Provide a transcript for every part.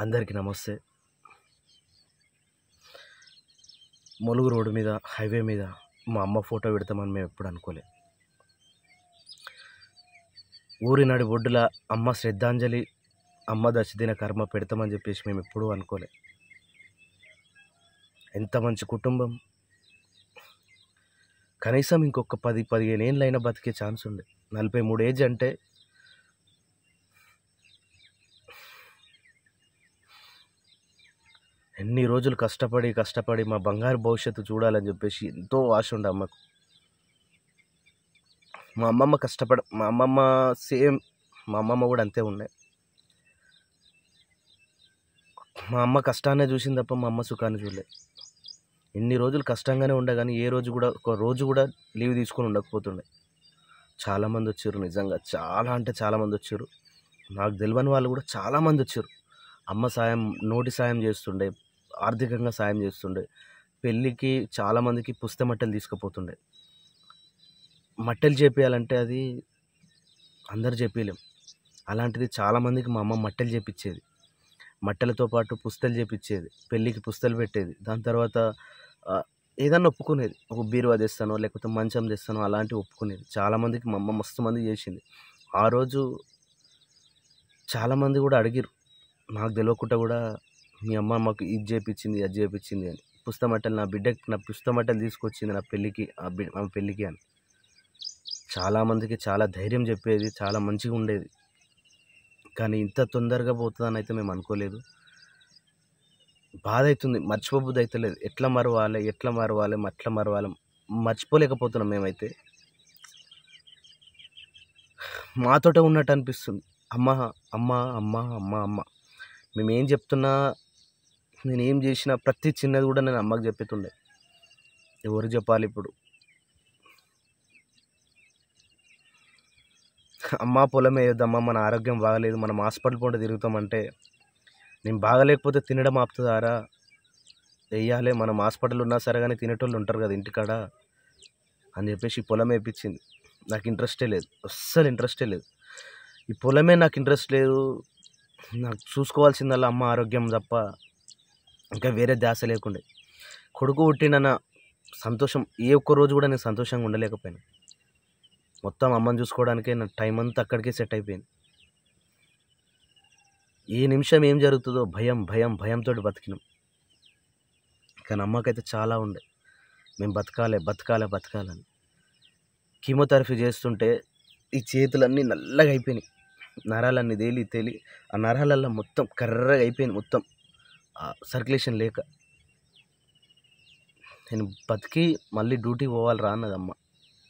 అందరికీ నమస్తే ములుగు రోడ్డు మీద హైవే మీద మా అమ్మ ఫోటో పెడతామని మేము ఎప్పుడు అనుకోలే ఊరి నడి ఒడ్డుల అమ్మ శ్రద్ధాంజలి అమ్మ దశదిన కర్మ పెడతామని చెప్పేసి మేము ఎప్పుడూ అనుకోలే ఎంత మంచి కుటుంబం కనీసం ఇంకొక పది పదిహేను ఏళ్ళైనా బతికే ఛాన్స్ ఉండే నలభై మూడు ఏజ్ అంటే ఎన్ని రోజులు కష్టపడి కష్టపడి మా బంగారు భవిష్యత్తు చూడాలని చెప్పేసి ఎంతో ఆశ ఉండే అమ్మకు మా అమ్మమ్మ కష్టపడ మా అమ్మమ్మ సేమ్ మా అమ్మమ్మ కూడా అంతే ఉండే మా అమ్మ కష్టాన్నే చూసింది తప్ప మా అమ్మ సుఖాన్ని చూడలే ఎన్ని రోజులు కష్టంగానే ఉండే కానీ ఏ రోజు కూడా ఒక రోజు కూడా లీవ్ తీసుకొని ఉండకపోతుండే చాలామంది వచ్చారు నిజంగా చాలా అంటే చాలామంది వచ్చారు నాకు తెలియని వాళ్ళు కూడా చాలామంది వచ్చారు అమ్మ సాయం నోటి సాయం చేస్తుండే ఆర్థికంగా సాయం చేస్తుండే పెళ్ళికి చాలామందికి పుస్త మట్టెలు తీసుకుపోతుండే మట్టెలు చేపియాలంటే అది అందరు చేపించలేం అలాంటిది చాలామందికి మా అమ్మ మట్టెలు చేపించేది మట్టెలతో పాటు పుస్తలు చేపించేది పెళ్ళికి పుస్తలు పెట్టేది దాని తర్వాత ఆ, ఏదన్నా ఒప్పుకునేది ఒక బీరువా తెస్తానో లేకపోతే మంచం తెస్తానో అలాంటివి ఒప్పుకునేది చాలామందికి మా అమ్మ మస్తు మంది చేసింది ఆ రోజు చాలామంది కూడా అడిగిరు నాకు తెలియకుండా కూడా మీ అమ్మ మాకు ఇది చేపించింది అది చేపించింది అని పుస్తమట్టలు నా బిడ్డకి నా పుస్తమట్టలు తీసుకొచ్చింది నా పెళ్ళికి ఆ బిడ్డ ఆమె పెళ్ళికి అని చాలామందికి చాలా ధైర్యం చెప్పేది చాలా మంచిగా ఉండేది కానీ ఇంత తొందరగా పోతుందని అయితే మేము అనుకోలేదు బాధ అవుతుంది మర్చిపోబుద్ది అయితే లేదు ఎట్లా మరవాలి ఎట్లా మరవాలి ఎట్లా మరవాలి మర్చిపోలేకపోతున్నాం మేమైతే మాతోటే ఉన్నట్టు అనిపిస్తుంది అమ్మ అమ్మ అమ్మ అమ్మ అమ్మ మేము ఏం చెప్తున్నా నేను ఏం చేసినా ప్రతి చిన్నది కూడా నేను అమ్మకి చెప్పుతుండే ఎవరు చెప్పాలి ఇప్పుడు అమ్మ పొలం వేయొద్దమ్మా మన ఆరోగ్యం బాగలేదు మనం హాస్పిటల్ పూట తిరుగుతామంటే నేను బాగలేకపోతే తినడం ఆపుతుందారా వెయ్యాలి మనం హాస్పిటల్ ఉన్నా సరే కానీ తినేటోళ్ళు ఉంటారు కదా ఇంటికాడ అని చెప్పేసి పొలం వేయించింది నాకు ఇంట్రెస్టే లేదు అస్సలు ఇంట్రెస్టే లేదు ఈ పొలమే నాకు ఇంట్రెస్ట్ లేదు నాకు చూసుకోవాల్సిందల్లా అమ్మ ఆరోగ్యం తప్ప ఇంకా వేరే ధ్యాస లేకుండే కొడుకు పుట్టిన సంతోషం ఏ ఒక్క రోజు కూడా నేను సంతోషంగా ఉండలేకపోయాను మొత్తం అమ్మని చూసుకోవడానికే నా టైం అంతా అక్కడికే సెట్ అయిపోయింది ఏ నిమిషం ఏం జరుగుతుందో భయం భయం భయంతో బతికినాం కానీ అమ్మకైతే చాలా ఉండే మేము బతకాలి బతకాలి బతకాలని కీమోథెరపీ చేస్తుంటే ఈ చేతులన్నీ నల్లగా అయిపోయినాయి నరాలన్నీ తేలి తేలి ఆ నరాలల్లో మొత్తం కర్రగా అయిపోయింది మొత్తం సర్క్యులేషన్ లేక నేను బతికి మళ్ళీ డ్యూటీ పోవాలి రా అన్నది అమ్మ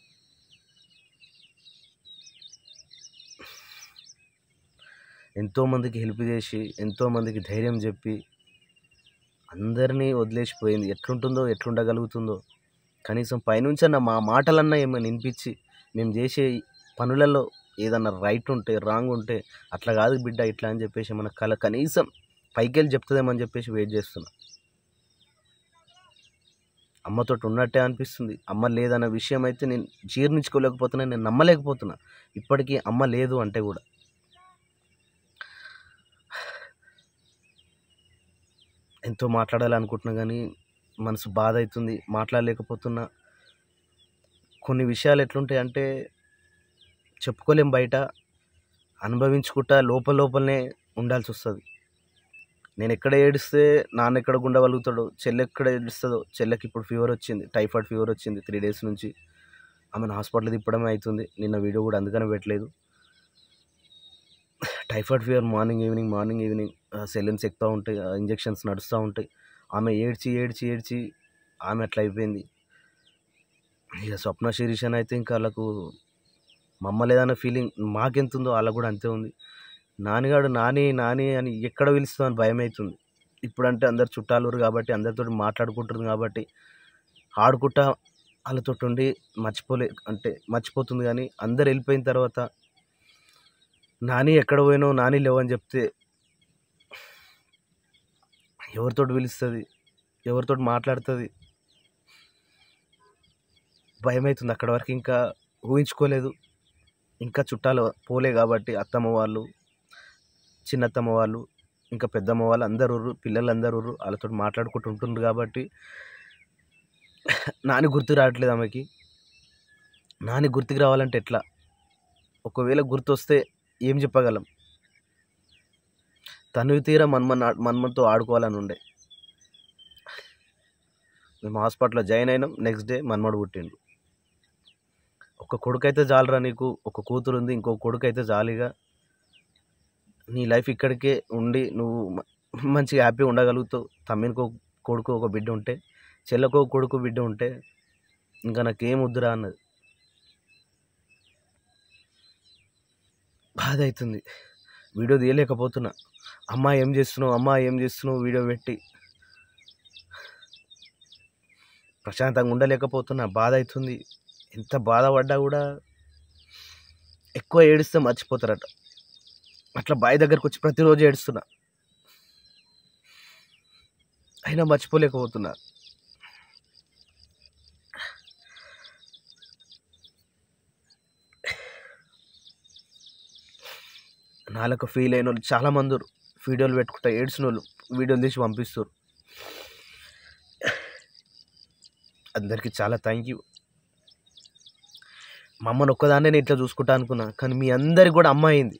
ఎంతోమందికి హెల్ప్ చేసి ఎంతోమందికి ధైర్యం చెప్పి అందరినీ వదిలేసిపోయింది ఎట్లుంటుందో ఎట్లుండగలుగుతుందో కనీసం పైనుంచన్న మా మాటలన్నా ఏమైనా వినిపించి మేము చేసే పనులలో ఏదన్నా రైట్ ఉంటే రాంగ్ ఉంటే అట్లా కాదు బిడ్డ ఇట్లా అని చెప్పేసి మన కళ కనీసం పైకెళ్ళి చెప్తుందేమని చెప్పేసి వెయిట్ చేస్తున్నా అమ్మతో ఉన్నట్టే అనిపిస్తుంది అమ్మ లేదన్న విషయం అయితే నేను జీర్ణించుకోలేకపోతున్నా నేను నమ్మలేకపోతున్నా ఇప్పటికీ అమ్మ లేదు అంటే కూడా ఎంతో మాట్లాడాలనుకుంటున్నా కానీ మనసు బాధ అవుతుంది మాట్లాడలేకపోతున్నా కొన్ని విషయాలు ఎట్లుంటాయి అంటే చెప్పుకోలేం బయట అనుభవించుకుంటా లోపల లోపలనే ఉండాల్సి వస్తుంది నేను ఎక్కడ ఏడిస్తే నాన్న ఎక్కడ గుండగలుగుతాడో చెల్లె ఎక్కడ ఏడుస్తుందో చెల్లెకి ఇప్పుడు ఫీవర్ వచ్చింది టైఫాయిడ్ ఫీవర్ వచ్చింది త్రీ డేస్ నుంచి ఆమెను హాస్పిటల్ తిప్పడమే అవుతుంది నిన్న వీడియో కూడా అందుకనే పెట్టలేదు typhoid fever morning evening morning evening salines ఎక్కుతూ ఉంటాయి ఇంజెక్షన్స్ నడుస్తూ ఉంటాయి ఆమె ఏడ్చి ఏడ్చి ఏడ్చి ఆమె అట్లా అయిపోయింది ఇక స్వప్న శిరీష్ అయితే ఇంకా వాళ్ళకు మమ్మ లేదన్న ఫీలింగ్ మాకెంత ఉందో వాళ్ళకు కూడా అంతే ఉంది నానిగాడు నాని నాని అని ఎక్కడ పిలుస్తుందో అని భయం అవుతుంది ఇప్పుడంటే అందరు చుట్టాలు కాబట్టి అందరితో మాట్లాడుకుంటుంది కాబట్టి ఆడుకుంటా వాళ్ళతో ఉండి మర్చిపోలే అంటే మర్చిపోతుంది కానీ అందరు వెళ్ళిపోయిన తర్వాత నాని ఎక్కడ పోయినో నాని లేవని చెప్తే ఎవరితోటి పిలుస్తుంది ఎవరితోటి మాట్లాడుతుంది భయం అవుతుంది అక్కడ వరకు ఇంకా ఊహించుకోలేదు ఇంకా చుట్టాలు పోలే కాబట్టి అత్తమ్మ వాళ్ళు చిన్నత్తమ్మ వాళ్ళు ఇంకా పెద్దమ్మ వాళ్ళు అందరు ఉర్రు పిల్లలు అందరు ఉర్రు వాళ్ళతో మాట్లాడుకుంటూ ఉంటుండ్రు కాబట్టి నాని గుర్తు రావట్లేదు ఆమెకి నాని గుర్తుకు రావాలంటే ఎట్లా ఒకవేళ గుర్తొస్తే ఏం చెప్పగలం తను తీరా మన్మన్ మన్మన్తో ఆడుకోవాలని ఉండే మేము హాస్పిటల్లో జాయిన్ అయినాం నెక్స్ట్ డే మన్మడు పుట్టిండు ఒక కొడుకు అయితే చాలరా నీకు ఒక కూతురు ఉంది ఇంకో కొడుకు అయితే జాలిగా నీ లైఫ్ ఇక్కడికే ఉండి నువ్వు మ- మంచిగా హ్యాపీగా ఉండగలుగుతావు తమ్మినికి ఒక కొడుకు ఒక బిడ్డ ఉంటే చెల్లకు ఒక కొడుకు బిడ్డ ఉంటే ఇంకా నాకేం వద్దురా అన్నది బాధ అవుతుంది వీడియో తీయలేకపోతున్నా అమ్మ ఏం చేస్తున్నావు అమ్మ ఏం చేస్తున్నావు వీడియో పెట్టి ప్రశాంతంగా ఉండలేకపోతున్నా బాధ అవుతుంది ఎంత బాధపడ్డా కూడా ఎక్కువ ఏడిస్తే మర్చిపోతారట అట్లా బావి దగ్గరకు వచ్చి ప్రతిరోజు ఏడుస్తున్నా అయినా మర్చిపోలేకపోతున్నా నాలకు ఫీల్ అయిన వాళ్ళు చాలామంది ఉన్నారు. వీడియోలు పెట్టుకుంటా ఏడ్చిన వాళ్ళు వీడియోలు తీసి పంపిస్తారు అందరికీ చాలా థ్యాంక్ యూ మా అమ్మని ఒక్కదాన్నే నేను ఇట్లా చూసుకుంటా అనుకున్నా కానీ మీ అందరికి కూడా అమ్మ అయింది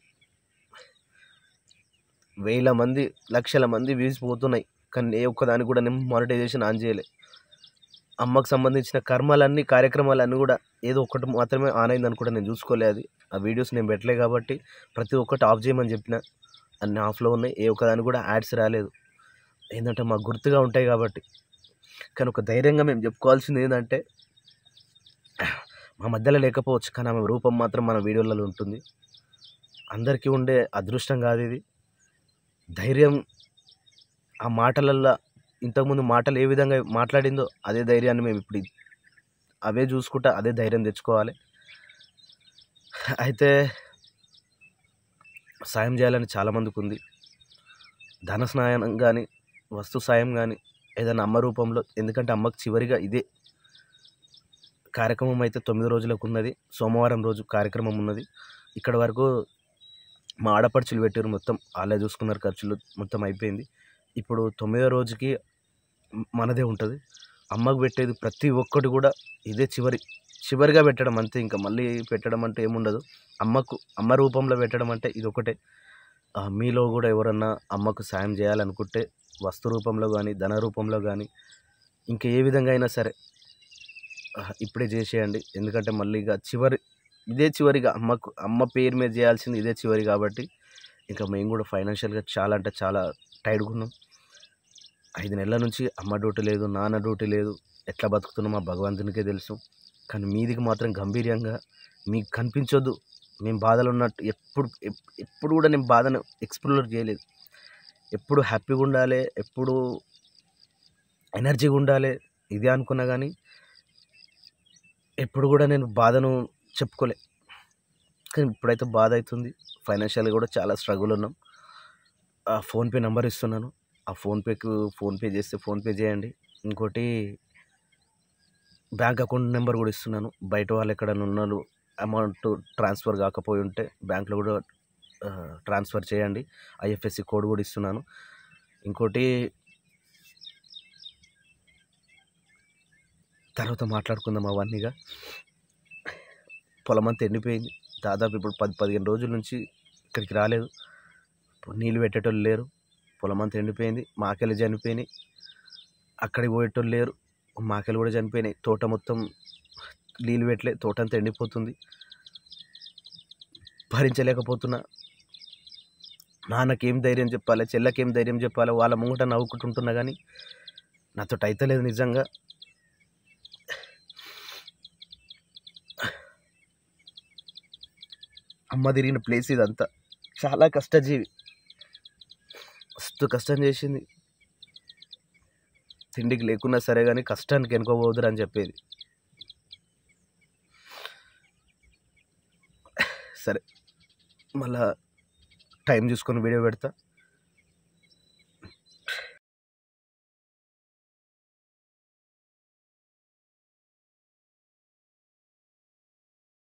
వేల మంది లక్షల మంది వ్యూస్ పోతున్నాయి కానీ ఏ ఒక్కదానికి కూడా నేను మానిటైజేషన్ ఆన్ చేయలే అమ్మకు సంబంధించిన కర్మలన్నీ కార్యక్రమాలన్నీ కూడా ఏదో ఒకటి మాత్రమే ఆన్ అయింది అనుకుంటా నేను చూసుకోలే అది ఆ వీడియోస్ నేను పెట్టలే కాబట్టి ప్రతి ఒక్కటి ఆఫ్ చేయమని చెప్పిన అన్ని ఆఫ్లో ఉన్నాయి ఏ ఒక్కదానికి కూడా యాడ్స్ రాలేదు ఏంటంటే మాకు గుర్తుగా ఉంటాయి కాబట్టి కానీ ఒక ధైర్యంగా మేము చెప్పుకోవాల్సింది ఏంటంటే మా మధ్యలో లేకపోవచ్చు కానీ ఆమె రూపం మాత్రం మన వీడియోలలో ఉంటుంది అందరికీ ఉండే అదృష్టం కాదు ఇది ధైర్యం ఆ మాటలల్లో ఇంతకుముందు మాటలు ఏ విధంగా మాట్లాడిందో అదే ధైర్యాన్ని మేము ఇప్పుడు ఇ- అవే చూసుకుంటా అదే ధైర్యం తెచ్చుకోవాలి అయితే సాయం చేయాలని చాలామందికి ఉంది ధన సహాయం కానీ వస్తు సాయం కానీ ఏదైనా అమ్మ రూపంలో ఎందుకంటే అమ్మకు చివరిగా ఇదే కార్యక్రమం అయితే తొమ్మిది రోజులకు ఉన్నది సోమవారం రోజు కార్యక్రమం ఉన్నది ఇక్కడ వరకు మా ఆడపడుచులు పెట్టారు మొత్తం వాళ్ళే చూసుకున్నారు ఖర్చులు మొత్తం అయిపోయింది ఇప్పుడు తొమ్మిదో రోజుకి మనదే ఉంటుంది అమ్మకు పెట్టేది ప్రతి ఒక్కటి కూడా ఇదే చివరి చివరిగా పెట్టడం అంతే ఇంకా మళ్ళీ పెట్టడం అంటే ఏముండదు అమ్మకు అమ్మ రూపంలో పెట్టడం అంటే ఇది ఒకటే ఆ, మీలో కూడా ఎవరన్నా అమ్మకు సాయం చేయాలనుకుంటే వస్తు రూపంలో కానీ ధన రూపంలో కానీ ఇంకా ఏ విధంగా అయినా సరే ఆ, ఇప్పుడే చేసేయండి ఎందుకంటే మళ్ళీ ఇక చివరి ఇదే చివరిగా అమ్మకు అమ్మ పేరు మీద చేయాల్సింది ఇదే చివరి కాబట్టి ఇంకా మేము కూడా ఫైనాన్షియల్గా చాలా అంటే చాలా టైట్గా ఉన్నాం ఐదు నెలల నుంచి అమ్మ డ్యూటీ లేదు నాన్న డ్యూటీ లేదు ఎట్లా బతుకుతున్నాం మా భగవంతునికే తెలుసు కానీ మీదికి మాత్రం గంభీర్యంగా మీకు కనిపించొద్దు మేము బాధలు ఉన్నట్టు ఎప్పుడు ఎప్- ఎప్పుడు కూడా నేను బాధను ఎక్స్ప్లోర్ చేయలేదు ఎప్పుడు హ్యాపీగా ఉండాలి ఎప్పుడు ఎనర్జీగా ఉండాలి ఇదే అనుకున్నా కానీ ఎప్పుడు కూడా నేను బాధను చెప్పుకోలే కానీ ఇప్పుడైతే బాధ అవుతుంది ఫైనాన్షియల్గా కూడా చాలా స్ట్రగుల్ ఉన్నాం ఆ ఫోన్పే నెంబర్ ఇస్తున్నాను ఆ ఫోన్పేకు ఫోన్పే చేస్తే ఫోన్పే చేయండి ఇంకోటి బ్యాంక్ అకౌంట్ నెంబర్ కూడా ఇస్తున్నాను బయట వాళ్ళు ఎక్కడైనా ఉన్నారు అమౌంట్ ట్రాన్స్ఫర్ కాకపోయి ఉంటే బ్యాంక్లో కూడా ఆ, ట్రాన్స్ఫర్ చేయండి ఐఎఫ్ఎస్సి కోడ్ కూడా ఇస్తున్నాను ఇంకోటి తర్వాత మాట్లాడుకుందాం అవన్నీగా పొలం అంతా ఎండిపోయింది దాదాపు ఇప్పుడు పది పదిహేను రోజుల నుంచి ఇక్కడికి రాలేదు ఇప్పుడు నీళ్ళు పెట్టేటోళ్ళు లేరు పొలం అంతా ఎండిపోయింది మాకెళ్ళు చనిపోయినాయి అక్కడికి పోయేటోళ్ళు లేరు మాకెళ్ళు కూడా చనిపోయినాయి తోట మొత్తం నీళ్ళు పెట్టలే తోట అంతా ఎండిపోతుంది భరించలేకపోతున్నా నాన్నకేం ధైర్యం చెప్పాలి చెల్లకేం ధైర్యం చెప్పాలి వాళ్ళ ముంగట నవ్వుకుంటుంటున్నా కానీ నాతో అయితలేదు నిజంగా అమ్మ తిరిగిన ప్లేస్ ఇదంతా చాలా కష్టజీవి మస్తు కష్టం చేసింది తిండికి లేకున్నా సరే కానీ కష్టానికి వెనుకోబోదురు అని చెప్పేది సరే మళ్ళా టైం చూసుకొని వీడియో పెడతా